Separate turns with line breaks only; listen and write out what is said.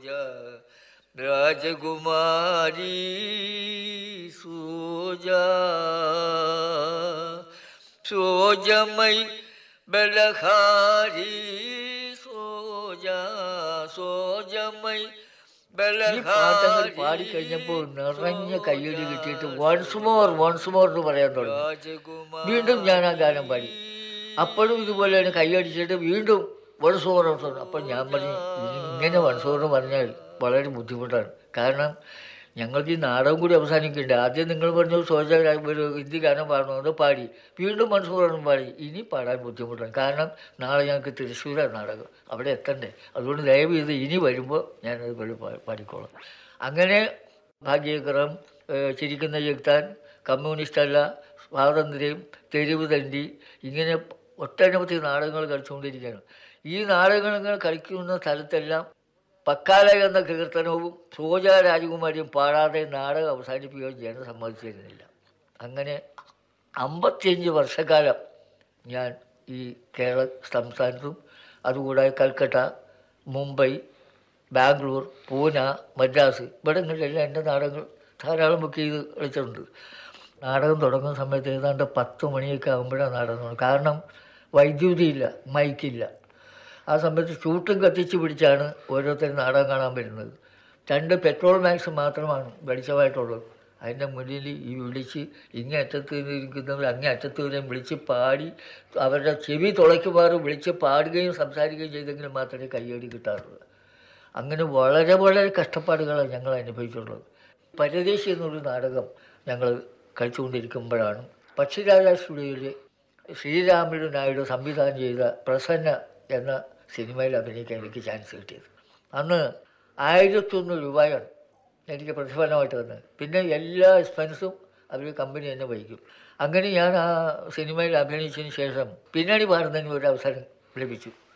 സോജ രാജകുമാരി സോജ സോജമൈ ബലഹാരി സോജ സോജമൈ
ഈ പാട്ടങ്ങൾ പാടിക്കഴിഞ്ഞപ്പോൾ നിറഞ്ഞ കയ്യടി കിട്ടിയിട്ട് വൺസ് മോർ വൺസ് മോർ എന്ന് പറയാൻ തുടങ്ങി
രാജകുമാരി
വീണ്ടും ഞാൻ ആ ഗാനം പാടി അപ്പോഴും ഇതുപോലെയാണ് കൈയടിച്ചിട്ട് വീണ്ടും വൺസ് മോർ വൺസ് മോർ അപ്പം ഞാൻ പറഞ്ഞു ഇങ്ങനെ വൺസ് മോർ എന്ന് പറഞ്ഞാൽ വളരെ ബുദ്ധിമുട്ടാണ് കാരണം ഞങ്ങൾക്ക് ഈ നാടകം കൂടി അവസാനിക്കുന്നുണ്ട് ആദ്യം നിങ്ങൾ പറഞ്ഞു സോജ ഒരു ഹിന്ദി ഗാനം പാടണമെന്ന് പാടി വീണ്ടും വൺസ് മോർ എന്ന് പാടി ഇനി പാടാൻ ബുദ്ധിമുട്ടാണ് കാരണം നാളെ ഞങ്ങൾക്ക് തൃശ്ശൂരാണ് നാടകം അവിടെ എത്തണ്ടേ അതുകൊണ്ട് ദയവ് ചെയ്ത് ഇനി വരുമ്പോൾ ഞാനത് പാടി പാടിക്കോളാം അങ്ങനെ ഭാഗ്യകരം ഏഹ് ചിരിക്കുന്ന ചെകുത്താൻ കമ്മ്യൂണിസ്റ്റ് അല്ല സ്വാതന്ത്ര്യം തെരുവ് തണ്ടി ഇങ്ങനെ ഒട്ടനവധി നാടകങ്ങൾ കളിച്ചുകൊണ്ടിരിക്കുകയാണ് ഈ നാടകങ്ങൾ കളിക്കുന്ന സ്ഥലത്തെല്ലാം പക്കാല എന്ന കീർത്തനവും സോജ രാജകുമാരിയും പാടാതെ നാടകം അവസാനിപ്പിക്കുകയും ചെയ്യാൻ സമ്മതിച്ചിരുന്നില്ല അങ്ങനെ അമ്പത്തിയഞ്ച് വർഷക്കാലം ഞാൻ ഈ കേരള സംസ്ഥാനത്തും അതുകൂടാതെ കൽക്കട്ട മുംബൈ ബാംഗ്ലൂർ പൂന മദ്രാസ് ഇവിടങ്ങളിലെല്ലാം എൻ്റെ നാടകങ്ങൾ ധാരാളം ബുക്ക് ചെയ്ത് കളിച്ചിട്ടുണ്ട് നാടകം തുടങ്ങുന്ന സമയത്ത് ഏതാണ്ട് പത്ത് മണിയൊക്കെ ആകുമ്പോഴാണ് നാടകം തുടങ്ങുന്നത് കാരണം വൈദ്യുതിയില്ല മൈക്കില്ല ആ സമയത്ത് ചൂട്ടും കത്തിച്ച് പിടിച്ചാണ് ഓരോരുത്തരും നാടകം കാണാൻ വരുന്നത് രണ്ട് പെട്രോൾ മാക്സ് മാത്രമാണ് വെളിച്ചമായിട്ടുള്ളത് അതിൻ്റെ മുന്നിൽ ഈ വിളിച്ച് ഇങ്ങേ അറ്റത്ത് ഇരിക്കുന്നവർ അങ്ങേ അറ്റത്ത് വരെയും വിളിച്ച് പാടി അവരുടെ ചെവി തുളയ്ക്കുമാറ് വിളിച്ച് പാടുകയും സംസാരിക്കുകയും ചെയ്തെങ്കിൽ മാത്രമേ കയ്യടി കിട്ടാറുള്ളൂ അങ്ങനെ വളരെ വളരെ കഷ്ടപ്പാടുകളാണ് ഞങ്ങൾ അനുഭവിച്ചിട്ടുള്ളത് പരദേശി എന്നൊരു നാടകം ഞങ്ങൾ കളിച്ചുകൊണ്ടിരിക്കുമ്പോഴാണ് പക്ഷിരാജ സ്റ്റുഡിയോയിൽ ശ്രീരാമുലു നായിഡു സംവിധാനം ചെയ്ത പ്രസന്ന എന്ന സിനിമയിൽ അഭിനയിക്കാൻ എനിക്ക് ചാൻസ് കിട്ടിയത് അന്ന് ആയിരത്തൊന്ന് രൂപയാണ് എനിക്ക് പ്രതിഫലമായിട്ട് തന്നത് പിന്നെ എല്ലാ എക്സ്പെൻസും അവർ കമ്പനി തന്നെ വഹിക്കും അങ്ങനെ ഞാൻ ആ സിനിമയിൽ അഭിനയിച്ചതിന് ശേഷം പിന്നണി പാടുന്നതിന് ഒരു അവസരം ലഭിച്ചു